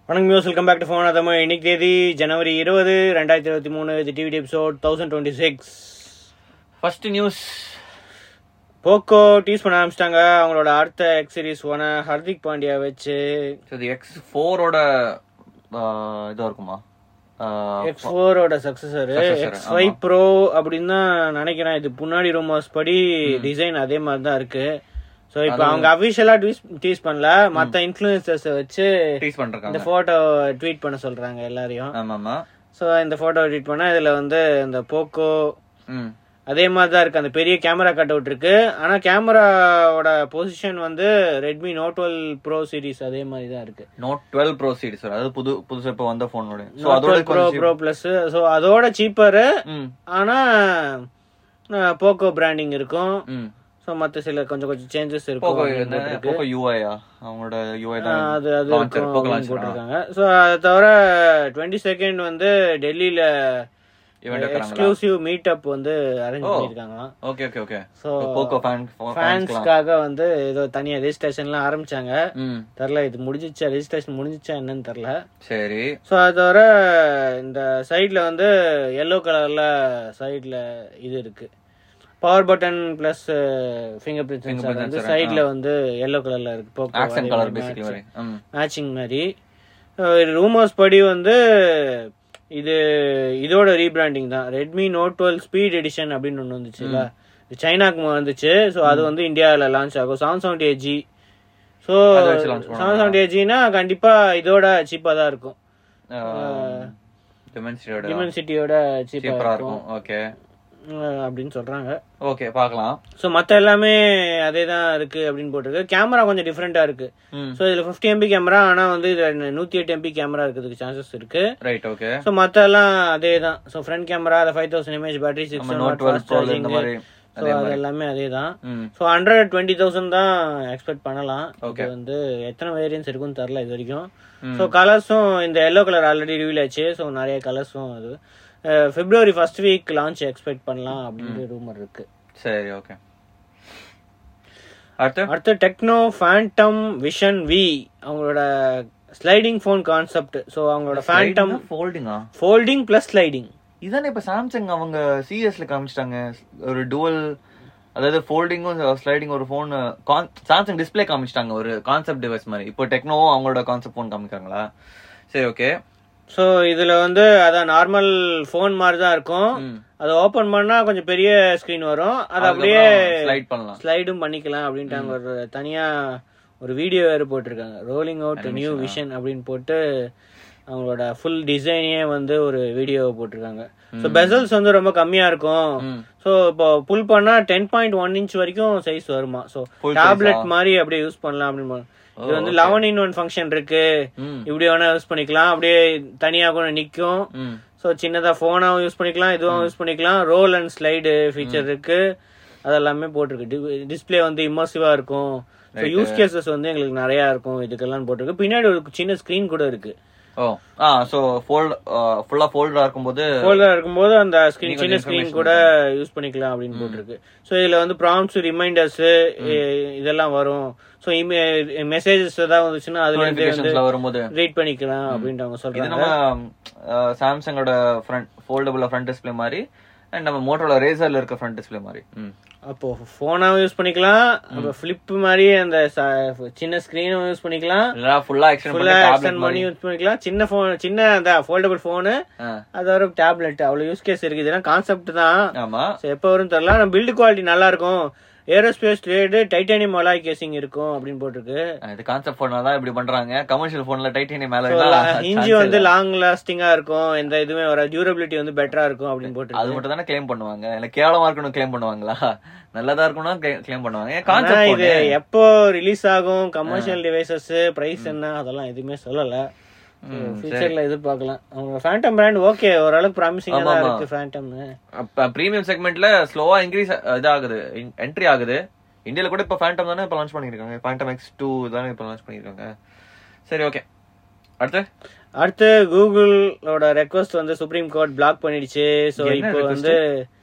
வணக்கம் மியூஸ் welcome back to phone Tamil இன்னைக்கு தேதி ஜனவரி இருபது ரெண்டாயிரத்தி இருபத்தி மூணு the TV episode thousand twenty six first news Poco tease பண்ண ஆரம்பிச்சிட்டாங்க அவங்களோட அடுத்த எக்ஸ் சீரிஸ் ஒன ஹர்திக் பாண்டியா வச்சு இது எக்ஸ் ஃபோரோட இதா இருக்குமா எக்ஸ் ஃபோரோட successor Successor, X five pro அப்படின்னு தான் நினைக்கிறேன் இது முன்னாடி ரூமர்ஸ் படி டிசைன் அதே மாதிரி தான் இருக்கு ஸோ இப்போ அவங்க அஃபிஷியலா டீஸ் டீஸ் பண்ணல மற்ற இன்ஃப்ளூயன்சர்ஸ் வச்சு டீஸ் இந்த பண்ணிருக்காங்க போட்டோ ட்வீட் பண்ண சொல்றாங்க எல்லாரையும் ஆமா ஆமா ஸோ இந்த போட்டோ ட்வீட் பண்ணா இதுல வந்து இந்த போக்கோ ம் அதே மாதிரி தான் இருக்கு அந்த பெரிய கேமரா கட் அவுட் இருக்கு ஆனா கேமராவோட பொசிஷன் வந்து Redmi note twelve pro series அதே மாதிரி தான் இருக்கு note twelve pro series sir அது புது புதுசா இப்போ வந்த ஃபோனோட ஸோ நோட் அதோட ப்ரோ ப்ரோ பிளஸ் ஸோ அதோட சீப்பரு ம் ஆனா போக்கோ பிராண்டிங் இருக்கும் ம் ஸோ மற்ற சில கொஞ்சம் கொஞ்சம் சேஞ்சஸ் இருக்கும் போகோ அப்படின்னு என்ன போட்டிருக்கு. போகோ யூஐயா அவங்களோட யூஐ தான் ஆஹ் அது அது லான்ச்சர் இருக்கும் போகோ அப்படின்னு லான்ச்சர் போட்டிருக்காங்க ஸோ அதை தவிர டுவெண்ட்டி செகண்ட் வந்து டெல்லியில இவெண்ட் வைக்கிறாங்களா எக்ஸ்க்ளூசிவ் மீட் அப் வந்து அரேஞ்ச் ஓ. பண்ணியிருக்காங்களாம் okay okay okay so Poco fan ஃபேன்ஸ்லாம் ஃபேன்ஸ்க்காக வந்து ஏதோ தனியா ரெஜிஸ்ட்ரேஷன்லாம் ஆரம்பிச்சாங்க ம் தெரில இது முடிஞ்சிச்சா ரெஜிஸ்ட்ரேஷன் முடிஞ்சிச்சா என்னன்னு தெரில சரி ஸோ அது தவிர இந்த சைடில் வந்து எல்லோ கலரில் சைடில் இது இருக்கு power button plus fingerprint sensor Fingerprint வந்து sensor, சைடில் வந்து எல்லோ கலரில் இருக்கு ஆக்சன் கலர் பேசிக்கலி வரை ம் மேட்சிங் மாதிரி ரூமர்ஸ் படி வந்து இது இதோட ரீபிராண்டிங் தான் Redmi note twelve speed edition அப்படின்னு ஒன்று வந்துச்சுல இது சைனாக்கு வந்துச்சு ஸோ அது வந்து இந்தியாவில் லான்ச் ஆகும் seven seventy eight G so அதை வச்சு launch பண்ணுவாங்க. செவன் செவன்டி எயிட் ஜினா கண்டிப்பா இதோட சீப்பாக தான் இருக்கும் டிமென்சிட்டியோட டிமென்சிட்டியோட சீப்பாக சூப்பரா இருக்கும் இருக்கும் ஓகே அஹ் அப்படின்னு சொல்றாங்க ஓகே பார்க்கலாம் ஸோ மற்ற எல்லாமே அதே தான் இருக்கு அப்படின்னு போட்டிருக்கு கேமரா கொஞ்சம் டிஃப்ரெண்டா இருக்கு ம் ஸோ இதுல ஃபிஃப்டி எம்பி கேமரா ஆனா வந்து இதுல நூத்தி எட்டு எம்பி கேமரா இருக்கிறதுக்கு சான்சஸ் இருக்கு ரைட் ஓகே ஸோ மற்ற எல்லாம் அதே தான் ஸோ ஃப்ரண்ட் கேமரா அதை five thousand mAh battery six நம்ம நோட் டுவெல் ப்ரோ இந்த மாதிரி ஸோ அது எல்லாமே அதே தான் hmm so hundred twenty thousand தான் எக்ஸ்பெக்ட் பண்ணலாம் Okay. இது வந்து எத்தனை வேரியன்ஸ் இருக்குன்னு தெரில இது வரைக்கும் ம். ஸோ கலர்ஸும் இந்த எல்லோ கலர் ஆல்ரெடி ரிவீல் ஆச்சு ஸோ நிறைய கலர்ஸும் அது February first week launch expect பண்ணலாம் அப்படின்ற ரூமர் இருக்கு சரி ஓகே அடுத்து அடுத்து டெக்னோ ஃபேண்டம் விஷன் வி அவங்களோட ஸ்லைடிங் ஃபோன் கான்செப்ட் ஸோ அவங்களோட ஃபேண்டம் ஃபோல்டிங்கா ஃபோல்டிங் பிளஸ் ஸ்லைடிங் இதானே இப்ப சாம்சங் அவங்க சிஎஸ்ல காமிச்சிட்டாங்க ஒரு டுவல் அதாவது ஃபோல்டிங்கும் ஸ்லைடிங் ஒரு ஃபோன் சாம்சங் டிஸ்ப்ளே காமிச்சிட்டாங்க ஒரு கான்செப்ட் டிவைஸ் மாதிரி இப்போ டெக்னோவும் அவங்களோட கான்செப்ட் ஃபோன் காமிக்கிறாங்களா சரி ஓகே ஸோ இதுல வந்து அதான் நார்மல் ஃபோன் மாதிரி தான் இருக்கும் அதை ஓபன் பண்ணா கொஞ்சம் பெரிய ஸ்கிரீன் வரும் அது அப்படியே ஸ்லைட் பண்ணலாம் ஸ்லைடும் பண்ணிக்கலாம் அப்படின்ட்டாங்க ஒரு தனியா ஒரு வீடியோ வேறு போட்டிருக்காங்க ரோலிங் அவுட் நியூ விஷன் அப்படின்னு போட்டு அவங்களோட ஃபுல் டிசைனே வந்து ஒரு வீடியோ போட்டிருக்காங்க ஸோ பெசல்ஸ் வந்து ரொம்ப கம்மியா இருக்கும் ம். ஸோ இப்போ புல் பண்ணா டென் பாயிண்ட் ஒன் இன்ச் வரைக்கும் சைஸ் வருமா ஸோ Full size டேப்லெட் ஆ? மாதிரி அப்படியே யூஸ் பண்ணலாம் அப்படின்னு இது வந்து okay. Eleven in one function இருக்கு ம் இப்படி வேணா யூஸ் பண்ணிக்கலாம் அப்படியே தனியா கூட நிக்கும் ம் ஸோ சின்னதா போனாவும் யூஸ் பண்ணிக்கலாம் இதுவும் யூஸ் பண்ணிக்கலாம் ரோல் அண்ட் ஸ்லைடு ஃபீச்சர் இருக்கு அதெல்லாமே போட்டிருக்கு டிஸ்ப்ளே வந்து இம்மர்சிவா இருக்கும் ஸோ யூஸ் கேசஸ் வந்து எங்களுக்கு நிறைய இருக்கும் இதுக்கெல்லாம் போட்டிருக்கு பின்னாடி ஒரு சின்ன ஸ்கிரீன் கூட இருக்கு ஓ ஆ சோ ஃபோல்ட் ஃபுல்லா ஃபோல்டரா இருக்கும்போது ஃபோல்டர் இருக்கும்போது அந்த ஸ்கிரீன் இன்னும் சின்ன கொஞ்சம் ஸ்கிரீன் information கூட யூஸ் பண்ணிக்கலாம் அப்படின்னு போட்டிருக்கு ஸோ இதுல வந்து ப்ராம்ஸ் ரிமைண்டர்ஸ் இதெல்லாம் வரும் ஸோ மெசேஜஸ் ஏதாவது வந்துச்சுன்னா அதுல இருந்தே வந்து நோட்டிபிகேஷன்ஸ்ல வரும்போது ரீட் பண்ணிக்கலாம் அப்படின்ட்டு அவங்க இது சொல்றாங்க நம்ம சாம்சங்கோட ஃப்ரண்ட் ஃபோல்டபுள் ஃப்ரண்ட் டிஸ்ப்ளே மாதிரி அண்ட் நம்ம மோட்டரோட ரேசர்ல இருக்க ஃப்ரண்ட் டிஸ்ப்ளே மாதிரி ம் அப்போ போனாவும் யூஸ் பண்ணிக்கலாம் அப்ப ஃபிளிப் மாதிரி அந்த ச- சின்ன ஸ்கிரீனும் யூஸ் பண்ணிக்கலாம் இல்ல ஃபுல்லா எக்ஸ்டெண்ட் ஃபுல்லா பண்ணி எக்ஸ்டெண்ட் டேப்லெட் பண்ணி மாதிரி யூஸ் பண்ணிக்கலாம் சின்ன போன் சின்ன அந்த ஃபோல்டபுள் போனு ஆ, அது ஒரு டேப்லெட் அவ்வளவு யூஸ் கேஸ் இருக்கு இதெல்லாம் கான்செப்ட் தான் ஆமா So, எப்ப வரும் தெரியல ஆனா பில்டு குவாலிட்டி நல்லா இருக்கும் aerospace grade titanium alloy casing இருக்கும் அப்படின்னு போட்டிருக்கு இது கான்செப்ட் போன்ல தான் இப்படி பண்றாங்க கமர்ஷியல் போன்ல டைட்டானியம் மேல So, இருந்தா இஞ்சி chance வந்து இல்ல. லாங் லாஸ்டிங்கா இருக்கும் எந்த இதுவுமே வர டியூரபிலிட்டி வந்து பெட்டரா இருக்கும் அப்படின்னு அது போட்டிருக்கு மட்டும் தானே கிளைம் பண்ணுவாங்க இல்ல கேவலமா இருக்கணும் கிளைம் பண்ணுவாங்களா நல்லதா இருக்கணும் கிளைம் பண்ணுவாங்க ஆனா கான்செப்ட் இது எப்போ ரிலீஸ் ஆகும் கமர்ஷியல் டிவைசஸ் பிரைஸ் என்ன அதெல்லாம் எதுவுமே சொல்லல ஃபியூச்சர்ல எதிர்பார்க்கலாம் அவங்க ஃபேண்டம் பிராண்ட் ஓகே ஓரளவுக்கு ப்ராமிசிங்கா தான் ஆமா. இருக்கு ஃபேண்டம்னு பிரீமியம் செக்மெண்ட்ல ஸ்லோவா இன்க்ரீஸ் இதாகுது என்ட்ரி ஆகுது இந்தியால கூட இப்ப ஃபேண்டம் தானே இப்ப லான்ச் பண்ணிருக்காங்க ஃபேண்டம் எக்ஸ் டூ தானே இப்ப லான்ச் பண்ணிருக்காங்க சரி ஓகே அடுத்து அடுத்து கூகுளோட ரெக்வஸ்ட் வந்து சுப்ரீம் கோர்ட் பிளாக் பண்ணிடுச்சு ஸோ என்ன இப்போ request? வந்து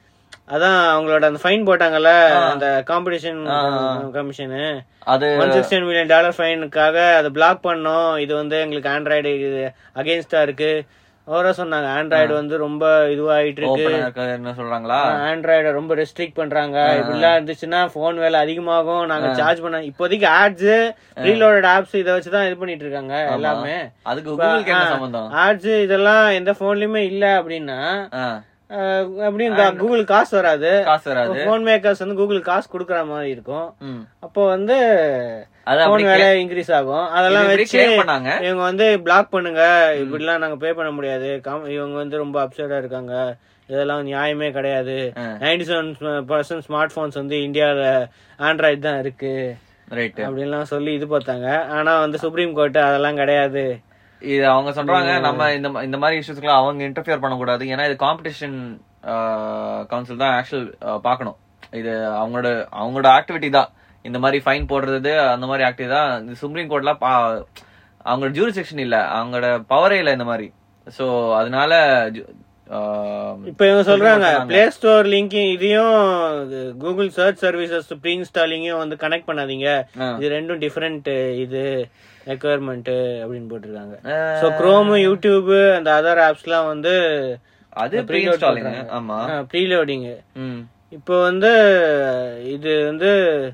அதான் அவங்களோட அந்த ஃபைன் போட்டாங்கல்ல அந்த காம்படிஷன் கமிஷனு அது ஒன் சிக்ஸ்டி மில்லியன் டாலர் ஃபைனுக்காக அதை பிளாக் பண்ணோம் இது வந்து எங்களுக்கு ஆண்ட்ராய்டு இது அகேன்ஸ்டா இருக்கு அவரா சொன்னாங்க ஆண்ட்ராய்டு வந்து ரொம்ப இதுவாயிட்டு இருக்கு ஓபனா இருக்க என்ன சொல்றாங்களா ஆண்ட்ராய்ட ரொம்ப ரெஸ்ட்ரிக்ட் பண்றாங்க இப்படிலாம் இருந்துச்சுன்னா போன் வேலை அதிகமாகும் நாங்க சார்ஜ் பண்ண இப்போதைக்கு ஆட்ஸ் ப்ரீலோடட் ஆப்ஸ் இதை வச்சுதான் இது பண்ணிட்டு இருக்காங்க எல்லாமே அதுக்கு கூகுளுக்கு என்ன சம்பந்தம் ஆட்ஸ் இதெல்லாம் எந்த போன்லயுமே இல்ல அப்படின்னா ஆ, அஹ், எப்படியும் கா- கூகுள் காசு வராது காசு வராது போன் மேக்கர்ஸ் வந்து கூகுள் காசு கொடுக்கற மாதிரி இருக்கும் ம். அப்போ வந்து அது போன் அப்படி வேலை இன்க்ரீஸ் ஆகும் அதெல்லாம் இது வச்சு claim பண்ணாங்க இவங்க வந்து பிளாக் பண்ணுங்க இப்படிலாம் நாங்க பே பண்ண முடியாது காம்- இவங்க வந்து ரொம்ப அப்செட்டா இருக்காங்க இதெல்லாம் நியாயமே கிடையாது ஆ. Ninety seven percent smart phones வந்து இந்தியால ஆண்ட்ராய்டு தான் இருக்கு ரைட் அப்படின்லாம் சொல்லி இது பார்த்தாங்க ஆனா வந்து சுப்ரீம் கோர்ட் அதெல்லாம் கிடையாது இது அவங்க சொல்றாங்க நம்ம இந்த ம- இந்த மாதிரி இஷ்யூஸ்க்குலாம் அவங்க இன்டர்ஃபியர் பண்ணக்கூடாது ஏன்னா இது காம்படிஷன் கவுன்சில் தான் ஆக்சுவல் பார்க்கணும் இது அவங்களோட அவங்களோட ஆக்டிவிட்டி தான் இந்த மாதிரி ஃபைன் போடுறது அந்த மாதிரி ஆக்டிவிட்டி தான் இந்த சுப்ரீம் கோர்ட்லாம் பா அவங்களோட ஜூரிசெக்ஷன் இல்ல அவங்களோட பவரே இல்ல இந்த மாதிரி சோ அதனால ஜு- ஆஹ், இப்ப இவங்க சொல்றாங்க சொன்னாங்க. பிளே ஸ்டோர் லிங்க் இதையும் கூகுள் சர்ச் சர்வீசஸ் ப்ரீ இன்ஸ்டாலிங்கையும் வந்து கனெக்ட் பண்ணாதீங்க ஆ. இது ரெண்டும் டிஃபரெண்ட் இது ரெக்குவயர்மெண்ட் அப்படின்னு போட்டிருக்காங்க ஆஹ், ஸோ குரோம் யூடியூப் அந்த அதர் ஆப்ஸ்லாம் வந்து அது ப்ரீ இன்ஸ்டாலிங் ஆமா ப்ரீலோடிங் ம் இப்போ வந்து இது வந்து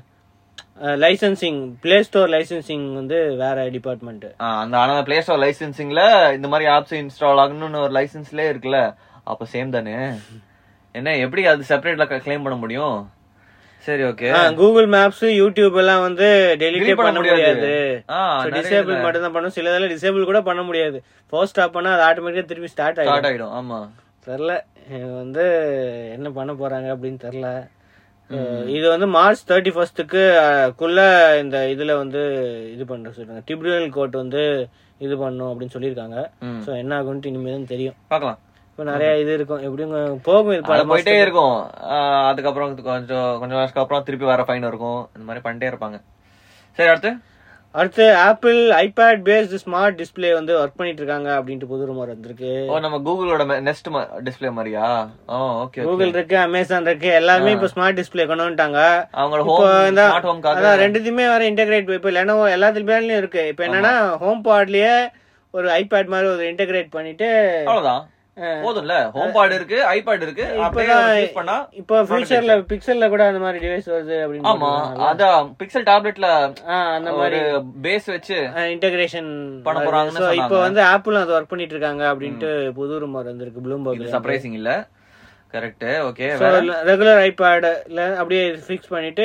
லைசன்சிங் பிளே ஸ்டோர் லைசன்சிங் வந்து வேற டிபார்ட்மெண்ட் ஆ, அந்த ஆனா பிளே ஸ்டோர் லைசன்சிங்ல இந்த மாதிரி ஆப்ஸ் இன்ஸ்டால் ஆகணும்னு ஒரு லைசன்ஸ்ல இருக்குல்ல அப்ப சேம் தானே என்ன எப்படி அது செப்பரேட்ல கிளைம் பண்ண முடியும் சரி ஓகே கூகுள் மேப்ஸ் யூடியூப் எல்லாம் வந்து டெலிட்டே Delete பண்ண பண்ண முடியாது. முடியாது ஆ நிறைய டிசேபிள் மட்டும் தான் பண்ணும் சில இதெல்லாம் டிசேபிள் கூட பண்ண முடியாது ஃபர்ஸ்ட் ஸ்டாப் பண்ணா அது ஆட்டோமேட்டிக்கா திருப்பி ஸ்டார்ட் ஆயிடும் ஸ்டார்ட் ஆயிடும் ஆமா தெரில இது வந்து என்ன பண்ண போறாங்க அப்படின்னு தெரில இது வந்து மார்ச் தேர்ட்டி ஃபர்ஸ்ட்டுக்கு குள்ள இந்த இதுல வந்து இது பண்ற சொல்றாங்க டிபியூனல் கோர்ட் வந்து இது பண்ணும் அப்படின்னு சொல்லியிருக்காங்க ம். ஸோ என்ன ஆகும்ட்டு இனிமே தான் தெரியும் பார்க்கலாம் இப்போ நிறைய இது இருக்கும் எப்படியும் போகும் இது பல அது போயிட்டே இருக்கும் ஆ, அதுக்கப்புறம் கொஞ்சம் கொஞ்சம் வருஷத்துக்கு அப்புறம் திருப்பி வர ஃபைன் இருக்கும் இந்த மாதிரி பண்ணிட்டே இருப்பாங்க சரி அடுத்து அடுத்து Apple iPad based smart display வந்து ஒர்க் பண்ணிட்டு இருக்காங்க அப்படின்ட்டு புது ரூமர் வந்திருக்கு ஓ நம்ம கூகுளோட நெக்ஸ்ட் டிஸ்ப்ளே மாதிரியா ஓ ஓகே கூகுள் இருக்கு அமேசான் இருக்கு எல்லாமே இப்போ ஸ்மார்ட் டிஸ்ப்ளே கொண்டு வந்துட்டாங்க அவங்களோட இப்போ ஹோம் இந்த ஸ்மார்ட் ஹோம்காக அதான் ரெண்டுத்தையுமே வர இன்டகிரேட் இப்போ லெனோவோ எல்லாத்துலயும் இருக்கு இப்போ என்னன்னா ஹோம் பாட்லயே ஒரு ஐபேட் மாதிரி ஒரு இன்டகிரேட் பண்ணிட்டு அவ்வளவுதான் போதும்ல ஹோம் பாட் இருக்கு ஐபேட் இருக்கு அப்படியே யூஸ் பண்ணா இப்போ ஃபியூச்சர்ல பிக்சல்ல கூட அந்த மாதிரி டிவைஸ் வருது அப்படின்னு ஆமா அதான் பிக்சல் டேப்லெட்ல ஆ, அந்த மாதிரி ஒரு பேஸ் வச்சு இன்டகிரேஷன் பண்ண போறாங்கன்னு இப்போ சொன்னாங்க. வந்து ஆப்பிள் அது ஒர்க் பண்ணிட்டு இருக்காங்க அப்படின்ட்டு புது ரூமர் வந்திருக்கு ப்ளூம்பர்க்ல சர்ப்ரைசிங் இல்ல கரெக்ட் ஓகே ரெகுலர் ஐபேட்ல அப்படியே ஃபிக்ஸ் பண்ணிட்டு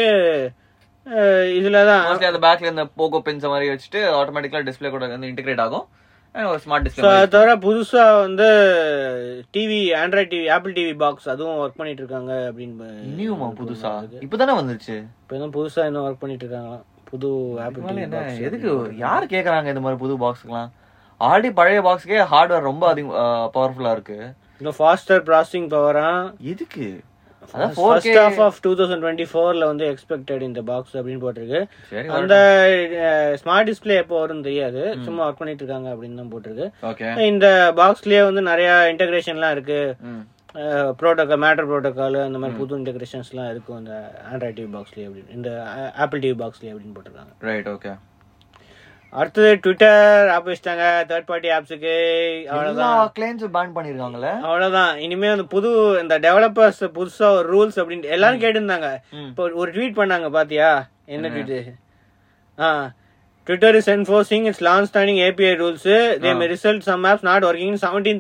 அஹ், இதுலதான் மோஸ்ட்லி அந்த பேக்ல இந்த போகோ பென்ஸ் மாதிரி வச்சுட்டு ஆட்டோமேட்டிக்கா டிஸ்ப்ளே கூட வந்து இன்டிகிரேட் ஆகும் And ஒரு ஸ்மார்ட் ஸோ டிஸ்ப்ளே அது தவிர புதுசா வந்து TV Android TV Apple TV box அதுவும் ஒர்க் பண்ணிட்டு இருக்காங்க அப்படின்னு இனியுமா புதுசா இப்பதானே வந்துச்சு இப்போ தான் புதுசா இன்னும் ஒர்க் பண்ணிட்டு இருக்காங்களாம் புது ஆப்பிள் இதனால டிவி என்ன எதுக்கு யார் கேக்குறாங்க இந்த மாதிரி புது பாக்ஸ்க்குலாம் ஆல்ரெடி பழைய பாக்ஸ்க்கே ஹார்ட்வேர் ரொம்ப அதிகம் பவர்ஃபுல்லா இருக்கு இந்த ஃபாஸ்டர் ப்ராசஸிங் பவரா எதுக்கு அதான் four first half of two thousand twenty ஃபோர்ல வந்து எக்ஸ்பெக்டட் இந்த பாக்ஸ் அப்படின்னு போட்டிருக்கு சரி அந்த ஸ்மார்ட் டிஸ்ப்ளே எப்போ வரும்னு தெரியாது சும்மா ஒர்க் பண்ணிட்டு இருக்காங்க அப்படின்னு தான் போட்டிருக்கு ஓகே இந்த பாக்ஸ்லயே வந்து நிறைய இன்டகிரேஷன்லாம் இருக்கு ப்ரோட்டோக்கால் மேட்டர் ப்ரோட்டோக்கால் அந்த மாதிரி புது இன்டகிரேஷன்ஸ்லாம் இருக்கும் இந்த ஆண்ட்ராய்ட் டிவி பாக்ஸ்லேயே அப்படின்னு இந்த ஆப்பிள் டிவி பாக்ஸ்லேயே அப்படின்னு போட்டிருக்காங்க ரைட் ஓகே அடுத்தது ட்விட்டர் ஆப் வச்சிட்டாங்க தேர்ட் பார்ட்டி ஆப்ஸுக்கு எல்லா அவ்வளோதான் கிளைண்ட்ஸும் பேன் பண்ணிருக்காங்கல்ல அவ்வளோதான் இனிமே அந்த புது இந்த டெவலப்பர்ஸ் புதுசா ஒரு ரூல்ஸ் அப்படின்ட்டு எல்லாரும் கேட்டிருந்தாங்க ம். இப்போ ஒரு ட்வீட் பண்ணாங்க பாத்தியா என்ன ட்வீட் ஆ Twitter is enforcing its long standing API rules they may result some apps not working seventeenth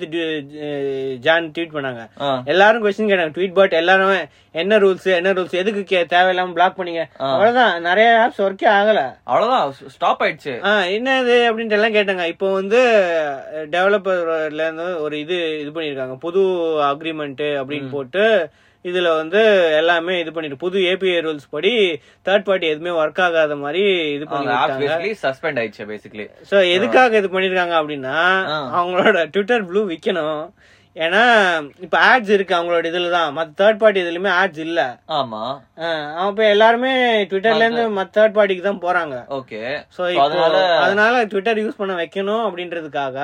Jan tweet பண்ணாங்க ஆ. எல்லாரும் கொஸ்டின் கேட்டாங்க ட்வீட் பட் எல்லாரும் என்ன ரூல்ஸ் என்ன ரூல்ஸ் எதுக்கு கே- தேவையில்லாம பிளாக் பண்ணீங்க அவ்வளவுதான் நிறைய ஆப்ஸ் ஒர்க்கே ஆகல அவ்வளவுதான் ஸ்டாப் ஆயிடுச்சு ஆ என்ன இது அப்படின்ட்டு எல்லாம் கேட்டாங்க இப்போ வந்து டெவலப்பர்ல இருந்து ஒரு இது இது பண்ணிருக்காங்க புது அக்ரிமெண்ட் அப்படின்னு போட்டு இதுல வந்து எல்லாமே இது பண்ணிட்டு புது ஏபிஐ ரூல்ஸ் படி தேர்ட் பார்ட்டி எதுவுமே ஒர்க் ஆகாத மாதிரி இது ஆப் பண்ணிருக்காங்க பேசிக்கலி சஸ்பெண்ட் ஆயிடுச்சு பேசிக்கலி சோ எதுக்காக இது பண்ணிருக்காங்க அப்படின்னா ஆ. அவங்களோட ட்விட்டர் ப்ளூ விக்கணும் ஏன்னா இப்ப ஆட்ஸ் இருக்கு அவங்களோட இதுலதான் மத்த தேர்ட் பார்ட்டி இதுலயுமே ஆட்ஸ் இல்ல ஆமா அவன் இப்ப எல்லாருமே ட்விட்டர்ல இருந்து மத்த தேர்ட் பார்ட்டிக்கு தான் போறாங்க ஓகே சோ So, இப்போ அதனால அதனால ட்விட்டர் யூஸ் பண்ண வைக்கணும் அப்படின்றதுக்காக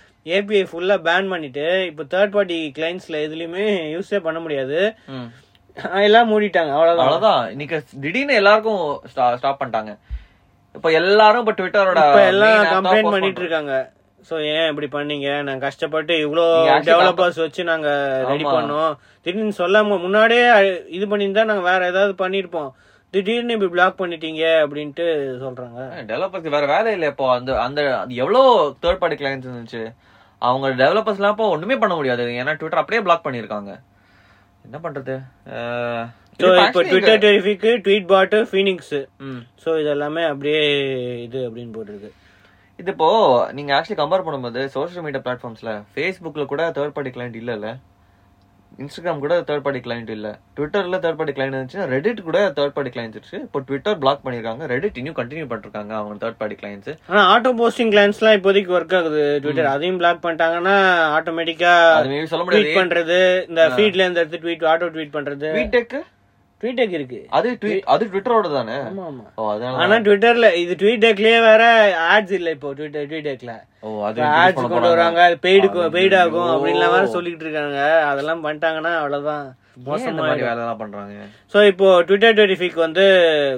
ஏபிஐ ஃபுல்லா பேன் பண்ணிட்டு இப்போ தேர்ட் பார்ட்டி கிளைண்ட்ஸ்ல எதுலயுமே யூஸே பண்ண முடியாது ம். எல்லாம் மூடிட்டாங்க அவ்வளவுதான் அவ்வளவுதான் இன்னைக்கு திடீர்னு எல்லாருக்கும் ஸ்டாப் பண்ணிட்டாங்க இப்ப எல்லாரும் இப்ப ட்விட்டரோட இப்ப எல்லாம் கம்ப்ளைண்ட் பண்ணிட்டு இருக்காங்க சோ ஏன் இப்படி பண்ணீங்க நாங்க கஷ்டப்பட்டு இவ்ளோ நீங்க actually டெவலப்பர்ஸ் வச்சு நாங்க ரெடி ஆமா. பண்ணோம் திடீர்னு சொல்லாம முன்னாடியே அ- இது பண்ணியிருந்தா நாங்க வேற ஏதாவது பண்ணிருப்போம் திடீர்னு இப்படி பிளாக் பண்ணிட்டீங்க அப்படின்ட்டு சொல்றாங்க டெவலப்பர்ஸ்க்கு வேற வேலை இல்ல இப்போ அந்த அந்த அது எவ்வளவு தேர்ட் பார்ட்டி கிளைண்ட்ஸ் இருந்துச்சு அவங்க டெவலப்பர்ஸ் எல்லாம் இப்போ ஒண்ணுமே பண்ண முடியாது ஏன்னா ட்விட்டர் அப்படியே பிளாக் பண்ணிருக்காங்க என்ன பண்றது அஹ், சோ இது இப்போ actually Twitterrific Tweetbot Phoenix ம். சோ இதெல்லாமே அப்படியே இது அப்படின்னு போட்டிருக்கு இது இப்போ நீங்க ஆக்சுவலி கம்பேர் பண்ணும்போது சோஷியல் மீடியா பிளாட்ஃபார்ம்ஸ்ல ஃபேஸ்புக்ல கூட தேர்ட் பார்ட்டி கிளைண்ட் இல்ல இன்ஸ்டாகிராம் கூட தேர்ட் பார்ட்டி கிளைண்ட் இல்ல ட்விட்டர்ல தேர்ட் பார்ட்டி கிளைண்ட் இருந்துச்சு ரெடிட் கூட தேர்ட் பார்ட்டி கிளைண்ட் இருந்துச்சு இப்போ ட்விட்டர் பிளாக் பண்ணிருக்காங்க ரெடிட் இன்னும் கண்டினியூ பண்ணிருக்காங்க அவங்க தேர்ட் பார்ட்டி கிளைண்ட்ஸ் ஆனா ஆட்டோ போஸ்டிங் கிளான்ஸ்லாம் இப்போதைக்கு ஒர்க் ஆகுது ட்விட்டர் அதையும் பிளாக் பண்ணிட்டாங்கன்னா ஆட்டோமேட்டிக்கா அது maybe சொல்ல ட்வீட் முடியாது பண்றது இந்த ஃபீட்ல இருந்து எடுத்து ட்வீட் ஆட்டோ ட்வீட் பண்றது ட்வீட்டெக் ட்வீட்டெக் இருக்கு அது tweet- அது ட்விட்டரோட தானே ஆமா ஆமா ஓ அதனால ஆனா ட்விட்டர்ல இது ட்வீட்டெக்லயே வேற ஆட்ஸ் இல்ல இப்போ ட்விட்டர் ட்வீட்டெக்ல ஓ அது ஆட்ஸ் கொண்டு வராங்க பெய்டு பெய்டு ஆகும் ஐயோ. அப்படின்லாம் வேற சொல்லிட்டு இருக்காங்க அதெல்லாம் பண்ணிட்டாங்கன்னா அவ்வளவுதான் ஏன் இந்த மோசமா மாதிரி வேலை எல்லாம் பண்றாங்க சோ இப்போ ட்விட்டர் டெரிஃபிக் வந்து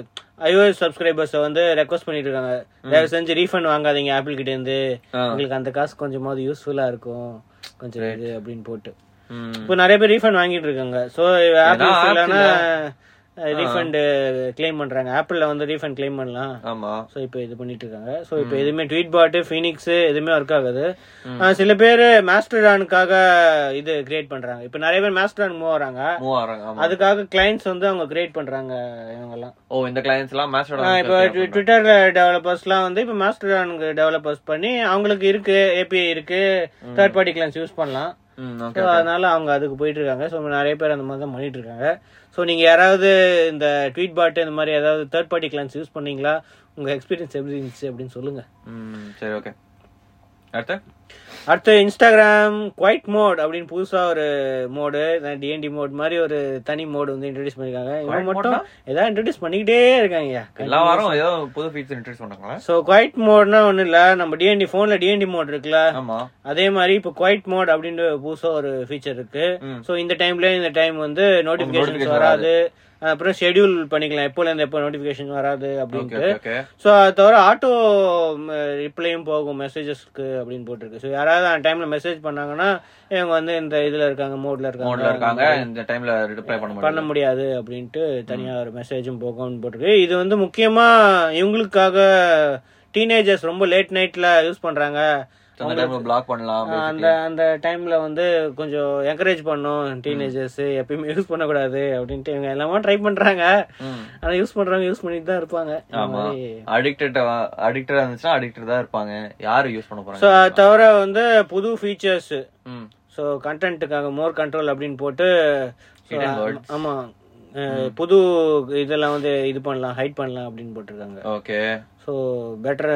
iOS சப்ஸ்கிரைபர்ஸ் வந்து ரெக்வஸ்ட் பண்ணிட்டு இருக்காங்க தயவு செஞ்சு ரீஃபண்ட் வாங்காதீங்க ஆப்பிள் கிட்ட இருந்து ஆ. உங்களுக்கு அந்த காசு கொஞ்சமாவது யூஸ்ஃபுல்லா இருக்கும் கொஞ்சம் இது அப்படின்னு போட்டு ம். இப்போ நிறைய பேர் ரீஃபண்ட் வாங்கிட்டு இருக்காங்க ஸோ ஆப்பிள் apps இல்லைன்னா ரீஃபண்ட் கிளைம் பண்றாங்க ஆப்பிள்ல வந்து ரீஃபண்ட் கிளைம் பண்ணலாம் ஆமா ஸோ இப்போ இது பண்ணிட்டு இருக்காங்க ஸோ இப்போ எதுவுமே ட்வீட் பாட்டு ஃபீனிக்ஸ் எதுவுமே ஒர்க் ஆகுது ஆ, சில பேர் மாஸ்டர்டானுக்காக இது கிரியேட் பண்றாங்க இப்போ நிறைய பேர் மாஸ்டர்டான் மூவ் வராங்க மூவ் ஆறாங்க ஆமா அதுக்காக கிளைண்ட்ஸ் வந்து அவங்க கிரியேட் பண்றாங்க இவங்கெல்லாம் ஓ இந்த கிளைண்ட்ஸ் எல்லாம் மேட்சோட ஆ, இப்போ ட்விட்டர்ல டெவலப்பர்ஸ்லாம் வந்து இப்போ மாஸ்டர்டானுக்கு டெவலப்பர்ஸ் பண்ணி அவங்களுக்கு இருக்கு ஏபிஐ இருக்கு தேர்ட் பார்ட்டி கிளைண்ட்ஸ் யூஸ் பண்ணலாம் ம் ஸோ ஓகே அதனால அவங்க அதுக்கு போயிட்டு இருக்காங்க ஸோ நிறைய பேர் அந்த மாதிரி தான் பண்ணிட்டு இருக்காங்க ஸோ நீங்க யாராவது இந்த ட்வீட் பாட் இந்த மாதிரி ஏதாவது தேர்ட் பார்ட்டி கிளைண்ட்ஸ் யூஸ் பண்ணீங்களா உங்க எக்ஸ்பீரியன்ஸ் எப்படி இருந்துச்சு அப்படின்னு சொல்லுங்க ம் சரி ஓகே அடுத்து அடுத்து இன்ஸ்டாகிராம் குவைட் மோட் அப்படின்னு புதுசா ஒரு மோடு டிஎன்டி மோட் மாதிரி ஒரு தனி மோடு வந்து இன்ட்ரடியூஸ் பண்ணிருக்காங்க இவங்க Quiet மட்டும் ஏதாவது இன்ட்ரடியூஸ் பண்ணிக்கிட்டே இருக்காங்க எல்லா வாரம் ஏதோ புது ஃபீச்சர் இன்ட்ரடியூஸ் பண்ணாங்களா ஸோ குவைட் மோட்னா ஒன்றும் இல்லை நம்ம டிஎன்டி ஃபோனில் டிஎன்டி மோட் இருக்குல்ல ஆமா அதே மாதிரி இப்போ குவைட் மோட் அப்படின்ற புதுசா ஒரு ஃபீச்சர் இருக்கு ம். ஸோ இந்த டைம்ல இந்த டைம் வந்து நோட்டிபிகேஷன்ஸ் notification வராது அப்புறம் ஷெட்யூல் பண்ணிக்கலாம் எப்போல இருந்து எப்போ நோட்டிபிகேஷன் வராது ஓகே அப்படின்ட்டு ஓகே ஓகே ஸோ அது தவிர ஆட்டோ ரிப்ளையும் போகும் மெசேஜஸ்க்கு அப்படின்னு போட்டிருக்கு ஸோ யாராவது அந்த டைம்ல மெசேஜ் பண்ணாங்கன்னா இவங்க வந்து இந்த இதுல இருக்காங்க மோட்ல இருக்காங்க மோட்ல இருக்காங்க இந்த டைம்ல ரிப்ளை பண்ண பண்ண முடியாது முடியாது அப்படின்ட்டு தனியா ஒரு மெசேஜும் போகும்னு போட்டிருக்கு இது வந்து முக்கியமா இவங்களுக்காக டீனேஜர்ஸ் ரொம்ப லேட் நைட்ல யூஸ் பண்றாங்க அந்த டைம்ல பிளாக் பண்ணலாம் ஆஹ் அந்த அந்த டைம்ல வந்து கொஞ்சம் என்கரேஜ் பண்ணும் டீனேஜர்ஸ் எப்பயுமே யூஸ் பண்ணக்கூடாது அப்படின்ட்டு இவங்க எல்லாமே ட்ரை பண்றாங்க ம். ஆனா யூஸ் பண்றவங்க யூஸ் பண்ணிட்டு தான் இருப்பாங்க இந்த ஆமா மாதிரி. அடிக்டட் அடிக்டடா இருந்துச்சுன்னா அடிக்டட் தான் இருப்பாங்க யாரு யூஸ் பண்ண ஸோ போறாங்க அது தவிர வந்து புது ஃபீச்சர்ஸ் ம் ஸோ கண்டென்ட்டுக்காக மோர் கண்ட்ரோல் அப்படின்னு போட்டு so, Hidden words. ஆமா அஹ், புது இதெல்லாம் வந்து இது பண்ணலாம் ஹைட் பண்ணலாம் அப்படின்னு போட்டிருக்காங்க okay so better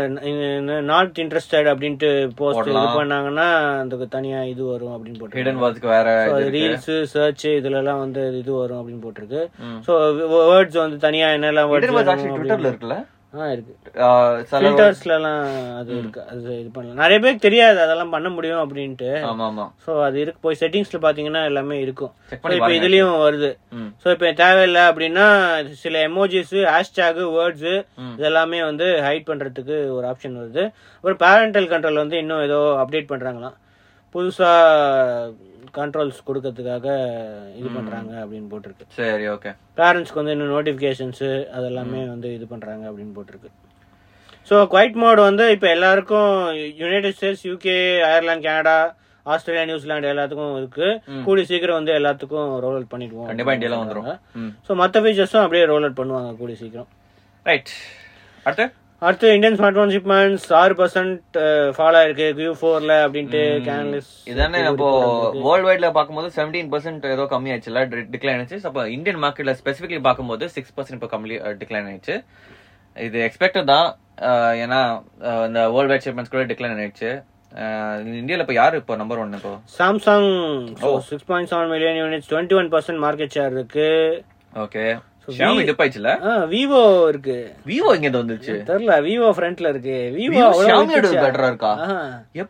not interested அப்படின்ட்டு போஸ்ட் இது போடலாம். பண்ணாங்கன்னா அதுக்கு தனியா இது வரும் அப்படின்னு போட்டிருக்காங்க ஹிடன் வாட்ச்க்கு வேற இது இருக்கு. ரீல்ஸ் சர்ச் இதுல எல்லாம் வந்து இது வரும் அப்படின்னு போட்டிருக்கு ம். ஸோ வேர்ட்ஸ் வந்து தனியா என்னெல்லாம் ஹிடன் வாட்ச் ஆக்சுவலி வேர்ட்ஸ் ட்விட்டர்ல இருக்குல்ல ஆ இருக்கு ஆஹ் சில ஃபில்டர்ஸ்ல எல்லாம் அது இருக்கு அது இது பண்ணலாம் நிறைய பேருக்கு தெரியாது அதெல்லாம் பண்ண முடியும் அப்படின்ட்டு ஆமா ஆமா ஸோ அது இருக்கு போய் செட்டிங்ஸ்ல பாத்தீங்கன்னா எல்லாமே இருக்கும் செக் ஸோ பண்ணி இப்போ பாருங்க இதுலயும் வருது ம் ஸோ இப்போ தேவையில்லை அப்படின்னா சில எமோஜிஸ் ஹேஷ்டேக் வேர்ட்ஸ் ம். இதெல்லாமே வந்து ஹைட் பண்றதுக்கு ஒரு ஆப்ஷன் வருது அப்புறம் பேரண்டல் கண்ட்ரோல் வந்து இன்னும் ஏதோ அப்டேட் பண்றாங்களாம் புதுசா கண்ட்ரோல்ஸ் கொடுக்கறதுக்காக இது பண்றாங்க அப்படின்னு போட்டிருக்கு சரி ஓகே பேரண்ட்ஸ்க்கு வந்து இன்னும் நோட்டிஃபிகேஷன்ஸ் அதெல்லாமே வந்து இது பண்றாங்க அப்படின்னு போட்டிருக்கு ஸோ குவைட் மோட் வந்து இப்போ எல்லாருக்கும் United States UK Ireland Canada Australia New Zealand எல்லாத்துக்கும் இருக்கு ம். கூடி சீக்கிரம் வந்து எல்லாத்துக்கும் ரோல் அவுட் பண்ணிடுவோம் கண்டிப்பா இந்தியால வந்துரும் ம் ஸோ மற்ற ஃபீச்சர்ஸும் அப்படியே ரோல் அவுட் பண்ணுவாங்க கூடி சீக்கிரம் ரைட் அடுத்து அடுத்து இந்தியன் ஸ்மார்ட் போன் ஷிப்மெண்ட்ஸ் ஆறு பர்சன்ட் ஃபால் ஆயிருக்கு கியூ ஃபோர்ல அப்படின்ட்டு கேனலிஸ் இதானே இப்போ வேர்ல்ட் வைட்ல பாக்கும்போது செவன்டீன் பர்சன்ட் ஏதோ கம்மி ஆயிடுச்சுல டிக்ளைன் ஆயிடுச்சு அப்போ இந்தியன் மார்க்கெட்ல ஸ்பெசிஃபிக்லி பார்க்கும்போது சிக்ஸ் பர்சன்ட் இப்போ கம்மி டிக்ளைன் ஆயிடுச்சு இது எக்ஸ்பெக்டட் தான் அஹ், ஏன்னா அஹ், இந்த வேர்ல்ட் வைட் ஷிப்மெண்ட்ஸ் கூட டிக்ளைன் ஆயிடுச்சு அஹ், இந்தியால இப்போ யாரு இப்போ நம்பர் ஒன் இப்போ Samsung six point seven million units twenty one percent market share இருக்கு ஓகே ஷாமி டிப் ஆயிடுச்சுல விவோ இருக்கு விவோ இங்க இருந்து வந்துச்சு தெரியல விவோ ஃப்ரண்ட்ல இருக்கு விவோ Vivo Xiaomi யோட better ஆ இருக்கா? எப்படி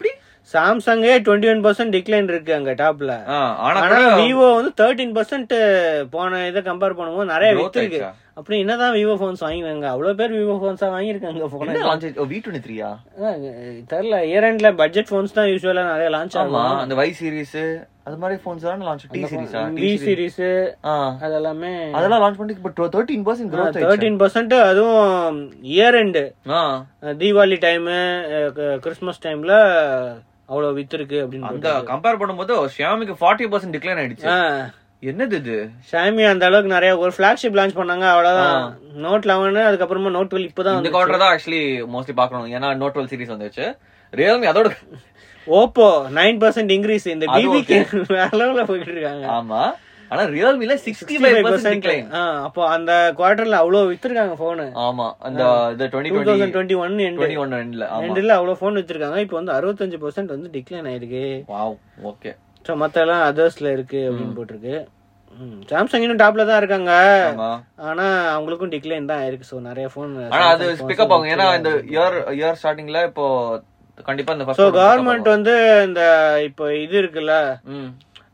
சாம்சங்கே டுவெண்ட்டி ஒன் பர்சன்ட் டிக்ளைன் இருக்கு அங்க டாப்ல ஆ, ஆனா ஆனா கூட விவோ வந்து தேர்ட்டீன் பர்சன்ட் போன இதை கம்பேர் பண்ணும்போது நிறைய growth வித்து இருக்கு ஆயிடுச்சா? அப்படி என்னதான் விவோ போன்ஸ் வாங்கினாங்க அவ்வளவு பேர் விவோ போன்ஸா வாங்கியிருக்காங்க போன என்ன launch ஆயிடுச்சு? ஓ, V23 ஆ? தெரியல இயர் எண்ட்ல பட்ஜெட் போன்ஸ் தான் யூஸ்வலா நிறைய லான்ச் ஆமா ஆகும் அந்த Y series அது மாதிரி phones தானே launch T series ஆ? T V series. சீரிஸ் ஆ. அதெல்லாமே அதெல்லாம் launch பண்ணி இப்ப 13% growth ஆயிடுச்சு. தேர்ட்டீன் பர்சன்ட் அதுவும் இயர் எண்டு ஆ. தீபாவளி டைம் கிறிஸ்மஸ் டைம்ல அவ்வளவு வித்து இருக்கு அப்படின்னு அந்த கம்பேர் பண்ணும்போது ஷியாமிக்கு 40% டிக்ளைன் ஆயிடுச்சு ஆஹ் என்னது இது ஷாமி அந்த அளவுக்கு நிறைய ஒரு ஃபிளாக்ஷிப் லான்ச் பண்ணாங்க அவ்வளவுதான் நோட் லெவன் அதுக்கப்புறமா நோட் டுவெல் இப்பதான் இந்த வந்து குவார்டர் தான் ஆக்சுவலி மோஸ்ட்லி பார்க்கணும் ஏன்னா நோட் டுவெல் சீரிஸ் வந்துச்சு ரியல்மி அதோட ஓப்போ நைன் பர்சன்ட் இன்க்ரீஸ் இந்த அது டிவிக்கு அளவுல போயிட்டு இருக்காங்க ஆமா ஆனா ரியல்மில சிக்ஸ்டி ஃபைவ் பர்சன்ட் டிக்ளைன் அப்போ அந்த குவார்டர்ல அவ்வளவு வித்துருக்காங்க போனு ஆமா அந்த இது twenty two thousand twenty one twenty one ரெண்டுல ஆமா ரெண்டுல அவ்வளவு போன் வித்துருக்காங்க இப்போ வந்து அறுபத்தஞ்சு பர்சன்ட் வந்து டிக்ளைன் ஆயிருக்கு வாவ் ஓகே ஸோ மத்த எல்லாம் அதர்ஸ்ல இருக்கு அப்படின்னு போட்டிருக்கு சாம்சங் இன்னும் டாப்ல தான் இருக்காங்க ஆமா ஆனா அவங்களுக்கும் டிக்ளைன் தான் ஆயிருக்கு ஸோ நிறைய போன் ஆனா அது பிக்கப் ஆகும் ஏன்னா இந்த இயர் இயர் ஸ்டார்டிங்ல இப்போ கண்டிப்பா இந்த ஸோ ஃபர்ஸ்ட் கவர்மெண்ட் வந்து இந்த இப்போ இது இருக்குல்ல ம்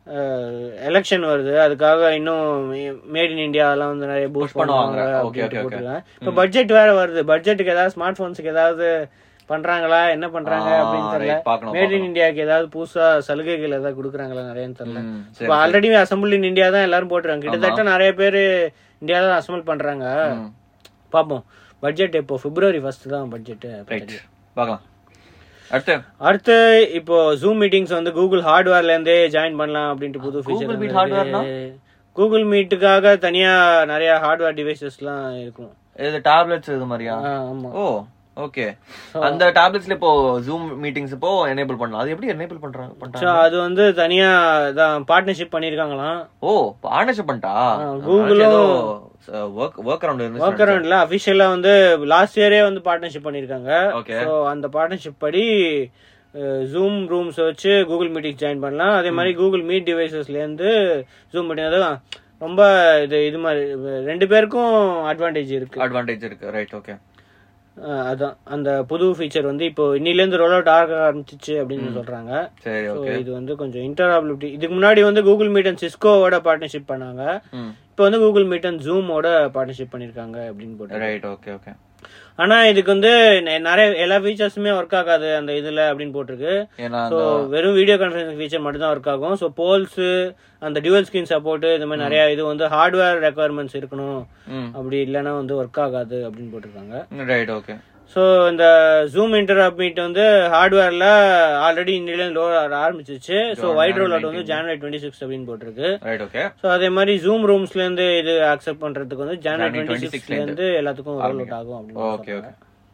எலெக்ஷன் வருது அதுக்காக இன்னும் மேட் இன் இந்தியா எல்லாம் வந்து நிறைய பூஸ்ட் பண்ணுவாங்க. பண்ணுவாங்க Okay, okay, okay. போட்டுருக்காங்க இப்போ பட்ஜெட் வேற வருது பட்ஜெட்டுக்கு ஏதாவது ஸ்மார்ட் போன்ஸ்க்கு ஏதாவது பண்றாங்களா என்ன பண்றாங்க ஆ, அப்படின்னு தெரியல right, பார்க்கணும், மேட் இன் இந்தியாக்கு ஏதாவது புதுசா சலுகைகள் ஏதாவது கொடுக்குறாங்களா நிறையன்னு தெரியல ம், சரி, இப்போ ஆல்ரெடி அசம்பிள் இன் இந்தியா தான் எல்லாரும் போட்டுருக்காங்க கிட்டத்தட்ட நிறைய பேர் இந்தியால தான் அசம்பிள் பண்றாங்க ம். பாப்போம் பட்ஜெட் இப்போ பிப்ரவரி ஃபர்ஸ்ட் தான் பட்ஜெட் ரைட் பார்க்கலாம் அடுத்து அடுத்து இப்போ ஜூம் மீட்டிங்ஸ் வந்து கூகுள் ஹார்ட்வேர்ல இருந்தே ஜாயின் பண்ணலாம் அப்படின்ட்டு புது Google Meet ஃபீச்சர் hardware-னா? கூகுள் மீட்டுக்காக தனியா நிறைய ஹார்ட்வேர் டிவைசஸ்லாம் இருக்கும் இது டேப்லெட்ஸ் இது மாதிரியா ஆ, ஆமா ஓ ஓகே அந்த டேப்லெட்ஸ்ல இப்போ ஜூம் மீட்டிங்ஸ் இப்போ எனேபிள் பண்ணலாம் அது எப்படி எனேபிள் பண்றாங்க ஸோ பண்றாங்க அது வந்து தனியா தான் பார்ட்னர்ஷிப் பண்ணிருக்காங்களாம் ஓ பார்ட்னர்ஷிப் பண்ணிட்டா Google-ம் ஒர்க் ஒர்க் அரவுண்ட் ஒர்க் இருந்துச்சு அரௌண்ட்ல அபிஷியலா வந்து லாஸ்ட் இயரே வந்து பார்ட்னர்ஷிப் பண்ணிருக்காங்க Okay. ஸோ அந்த பார்ட்னர்ஷிப் படி ஜூம் ரூம்ஸ் வச்சு கூகுள் மீட்டிங் ஜாயின் பண்ணலாம் அதே மாதிரி கூகுள் மீட் டிவைசஸ்ல இருந்து ஜூம் மீட்டிங் அதான் ரொம்ப இது இது மாதிரி ரெண்டு பேருக்கும் அட்வான்டேஜ் இருக்கு அட்வான்டேஜ் இருக்கு ரைட் ஓகே அஹ் அதான் அந்த புது ஃபீச்சர் வந்து இப்போ இன்னில இருந்து ரோல் அவுட் ஆக ஆரம்பிச்சிச்சு அப்படின்னு சொல்றாங்க சரி ஸோ ஓகே இது வந்து கொஞ்சம் இன்டராபிலிட்டி இதுக்கு முன்னாடி வந்து கூகுள் மீட் அண்ட் சிஸ்கோவோட பார்ட்னர்ஷிப் பண்ணாங்க ம் இப்போ வந்து கூகுள் மீட் அண்ட் ஜூமோட பார்ட்னர்ஷிப் பண்ணிருக்காங்க அப்படின்னு போட்டு ரைட் ஓகே ஓகே ஆனா இதுக்கு வந்து நெ- நிறைய எல்லா ஃபீச்சர்ஸுமே ஒர்க் ஆகாது அந்த இதுல அப்படின்னு போட்டிருக்கு ஏன்னா ஸோ வெறும் வீடியோ கான்ஃபரன்சிங் ஃபீச்சர் மட்டும் தான் ஒர்க் ஆகும் ஸோ போல்ஸ் அந்த டியூவல் ஸ்கிரீன் சப்போர்ட் இந்த மாதிரி நிறைய இது வந்து ஹார்ட்வேர் ரெக்குவயர்மெண்ட்ஸ் இருக்கணும் ம் அப்படி இல்லைன்னா வந்து ஒர்க் ஆகாது அப்படின்னு போட்டிருக்காங்க ரைட் ஓகே ஸோ இந்த ஜூம் இன்டர்ஆப் மீட் வந்து ஹார்ட்வேர்ல ஆல்ரெடி இந்தியில லோ ஆரம்பிச்சிச்சு ஸோ வைட் ரோல் அவுட் வந்து ஜனவரி டுவெண்ட்டி சிக்ஸ் அப்படின்னு போட்டிருக்கு ரைட் ஓகே ஸோ அதே மாதிரி ஜூம் ரூம்ஸ்ல இருந்து இது அக்செப்ட் பண்றதுக்கு வந்து ஜனவரி January டுவெண்ட்டி 26 சிக்ஸ்ல இருந்து எல்லாத்துக்கும் ரோல் அவுட் ஆகும் அப்படின்னு okay okay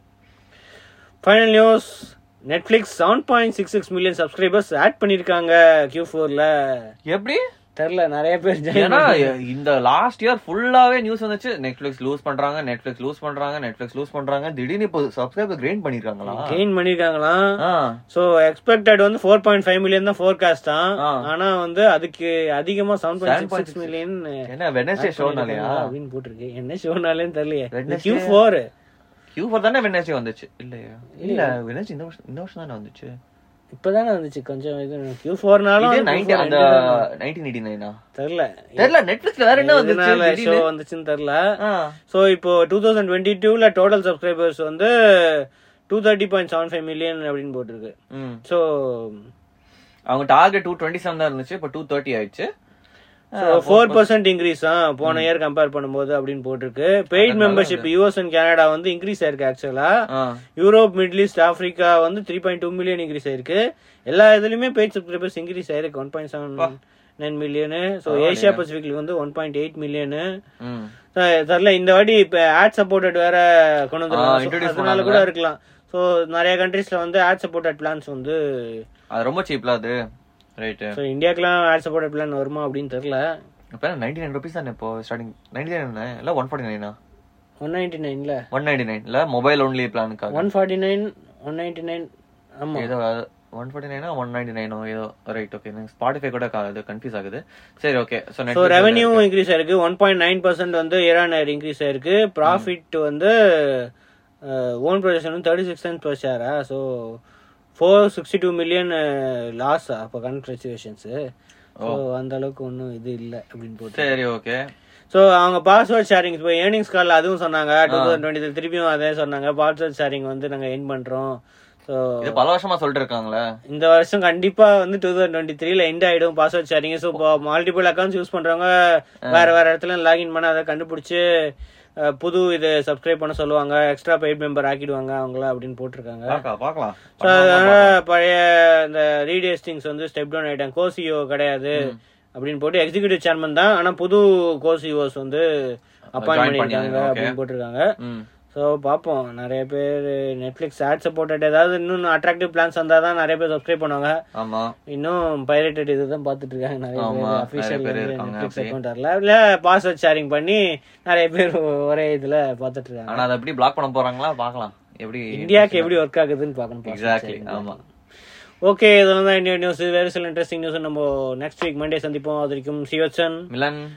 final news Netflix seven point six six million subscribers add பண்ணிருக்காங்க கியூ ஃபோர்ல எப்படி தெரில நிறைய பேர் ஏன்னா இந்த லாஸ்ட் இயர் ஃபுல்லாவே நியூஸ் வந்துச்சு நெட்ஃபிளிக்ஸ் லூஸ் பண்றாங்க நெட்ஃபிளிக்ஸ் லூஸ் பண்றாங்க நெட்ஃபிளிக்ஸ் லூஸ் பண்றாங்க திடீர்னு இப்போ சப்ஸ்கிரைபர் கிரெயின் பண்ணிருக்காங்களா கெயின் பண்ணிருக்காங்களாம் ஆ ஸோ எக்ஸ்பெக்டட் வந்து ஃபோர் பாயிண்ட் ஃபைவ் மில்லியன் தான் ஃபோர்காஸ்ட் தான் ஆ. ஆனா வந்து அதுக்கு அதிகமா seven point six six million என்ன வெனஸ்டே ஷோனாலயா அப்படின்னு போட்டிருக்கு என்ன ஷோனாலேன்னு தெரியலையே Wednesday? Q four Q four தானே வெனஸ்டே வந்துச்சு இல்லையா இல்ல வெனஸ்டே இந்த வருஷம் இந்த வருஷம் தானே வந்துச்சு இப்பதானே வந்துச்சு கொஞ்சம் இது கியூ ஃபோர்னாலும் இது 90 அந்த 1989 தெரியல தெரியல நெட்ஃபிளிக்ஸ்ல வேற என்ன வந்துச்சு எதனால ஷோ திடீர்னு? வந்துச்சுன்னு தெரியல ஆ, ஸோ இப்போ டூ தௌசண்ட் டுவெண்ட்டி டூல டோட்டல் சப்ஸ்கிரைபர்ஸ் வந்து two thirty point seven five million அப்படின்னு போட்டிருக்கு ம். ஸோ அவங்க டார்கெட் டூ டுவெண்ட்டி செவன் தான் இருந்துச்சு இப்போ டூ தேர்ட்டி ஆயிடுச்சு ஃபோர் பர்சன்ட் இன்க்ரீஸ் தான் போன இயர் கம்பேர் பண்ணும்போது அப்படின்னு போட்டிருக்கு paid membership US and Canada வந்து இன்க்ரீஸ் ஆயிருக்கு ஆக்சுவலா ஆ, யூரோப் மிடில் ஈஸ்ட் ஆப்பிரிக்கா வந்து three point two million increase ஆயிருக்கு எல்லா இதுலயுமே பெய்ட் சப்ஸ்கிரைபர்ஸ் இன்க்ரீஸ் ஆயிருக்கு one point seven nine million so Asia பசிபிக்ல வந்து ஒன் பாயிண்ட் எயிட் மில்லியனு ம். தெரியல இந்த வாட்டி இப்ப ஆட் சப்போர்ட்டட் வேற கொண்டு ஆ, வந்துருக்காங்க introduce So, அதனால கூட இருக்கலாம் ஸோ நிறைய கண்ட்ரீஸ்ல வந்து ஆட் சப்போர்ட்டட் பிளான்ஸ் வந்து அது ரொம்ப சீப்ல அது ரைட்டு ஸோ இந்தியாக்கெல்லாம் ஆட் சப்போர்ட்டட் பிளான் வருமா அப்படின்னு தெரியல இப்போ நைன்டி நைன் ருபீஸ் தானே இப்போ ஸ்டார்டிங் நைன்டி நைன் இல்ல ஒன் ஃபார்ட்டி நைனா ஒன் நைன்டி நைன்ல ஒன் நைன்டி நைன் இல்ல மொபைல் ஒன்லி பிளானுக்காக one forty nine one ninety nine ஆமா ஏதோ ஒன் ஃபார்ட்டி நைனா ஒன் நைன்டி நைனோ ஏதோ ரைட் ஓகே எனக்கு ஸ்பாட்டிஃபை கூட க- இது கன்ஃபியூஸ் ஆகுது சரி okay so so net revenue increase ஆயிருக்கு ஒன் பாயிண்ட் நைன் பர்சன்ட் வந்து இயர் இயர் இன்க்ரீஸ் ஆயிருக்கு ப்ராஃபிட் வந்து ஓன் ப்ரொஜெக்ஷன் வந்து தேர்ட்டி சிக்ஸ் சென்ட் பர் ஷேரா so four sixty two million loss அப்போ கரண்ட் ரெசிவேஷன்ஸு ஸோ அந்த அளவுக்கு ஒன்றும் இது இல்லை அப்படின்னு போட்டு சரி ஓகே ஸோ அவங்க பாஸ்வேர்ட் ஷேரிங் இப்போ ஏர்னிங்ஸ் காலில் அதுவும் சொன்னாங்க டூ தௌசண்ட் டுவெண்ட்டி திருப்பியும் அதே சொன்னாங்க பாஸ்வேர்ட் ஷேரிங் வந்து நாங்கள் என் பண்ணுறோம் ஸோ இது பல வருஷமா சொல்லிட்டு இருக்காங்களே இந்த வருஷம் கண்டிப்பா வந்து டூ தௌசண்ட் டுவெண்ட்டி த்ரீல எண்ட் ஆயிடும் பாஸ்வேர்ட் ஷேரிங் ஸோ இப்போ மல்டிபிள் அக்கௌண்ட்ஸ் யூஸ் பண்றவங்க வேற வேற இடத்துல லாகின் பண்ண அதை கண்டுபிடிச்சு அஹ், புது இது சப்ஸ்கிரைப் பண்ண சொல்லுவாங்க எக்ஸ்ட்ரா பெய்ட் மெம்பர் ஆக்கிடுவாங்க அவங்கள அப்படின்னு போட்டிருக்காங்க பாக்கலாம் பாக்கலாம் ஸோ அதனால பழைய இந்த ரீட் ஹேஸ்டிங்ஸ் வந்து ஸ்டெப் டவுன் ஆயிட்டாங்க கோசிஓ கிடையாது அப்படின்னு போட்டு எக்ஸிகியூட்டிவ் சேர்மன் தான் ஆனா புது கோசிஓஸ் வந்து அப்பாயின்ட் பண்ணிருக்காங்க பண்ணிருக்காங்க, okay. அப்படின்னு போட்டிருக்காங்க ம் ஸோ பார்ப்போம் நிறைய பேர் நெட்ஃப்ளிக்ஸ் ஆட் சப்போர்ட்டட் ஏதாவது இன்னும் அட்ராக்டிவ் பிளான்ஸ் வந்தால் தான் நிறைய பேர் சப்ஸ்கிரைப் பண்ணுவாங்க ஆமா இன்னும் பைரேட்டட் இதுதான் பார்த்துட்டு இருக்காங்க நிறைய ஆமா, பேர் நிறைய அஃபிஷியல் பேர் இருக்காங்க நெட்ஃப்ளிக்ஸ் அப்படி. அக்கௌண்ட் வரல இல்லை பாஸ்வேர்ட் ஷேரிங் பண்ணி நிறைய பேர் ஒரே இதில் பார்த்துட்டு இருக்காங்க ஆனா அதை எப்படி பிளாக் பண்ண போறாங்களா பாக்கலாம் எப்படி இந்தியாவுக்கு எப்படி ஒர்க் ஆகுதுன்னு பார்க்கணும் எக்ஸாக்ட்லி ஆமா ஓகே இதெல்லாம் தான் இந்தியா நியூஸ் வேறு சில இன்ட்ரெஸ்டிங் நியூஸ் நம்ம நெக்ஸ்ட் வீக் மண்டே சந்திப்போம் அது வரைக்கும் சிவச்சன் மிலன்